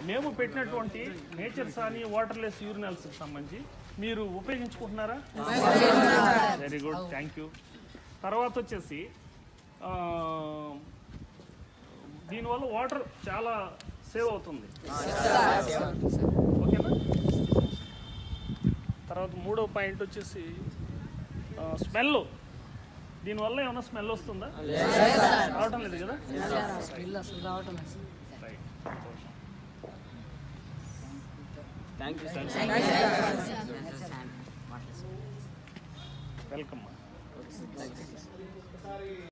మేము పెట్టినటువంటి నేచర్ సాని వాటర్లెస్ యూరినల్స్ సంబంధించి మీరు ఉపయోగించుకుంటున్నారా వెరీ గుడ్ థ్యాంక్ యూ తర్వాత వచ్చేసి ఆ, దీనివల్ల వాటర్ చాలా సేవ్ అవుతుంది ఓకేనా తర్వాత మూడో పాయింట్ వచ్చేసి స్మెల్ దీనివల్ల ఏమైనా స్మెల్ వస్తుందా రావటం లేదు కదా స్మెల్ అసలు రావటం లేదు sir. Right thank you sir welcome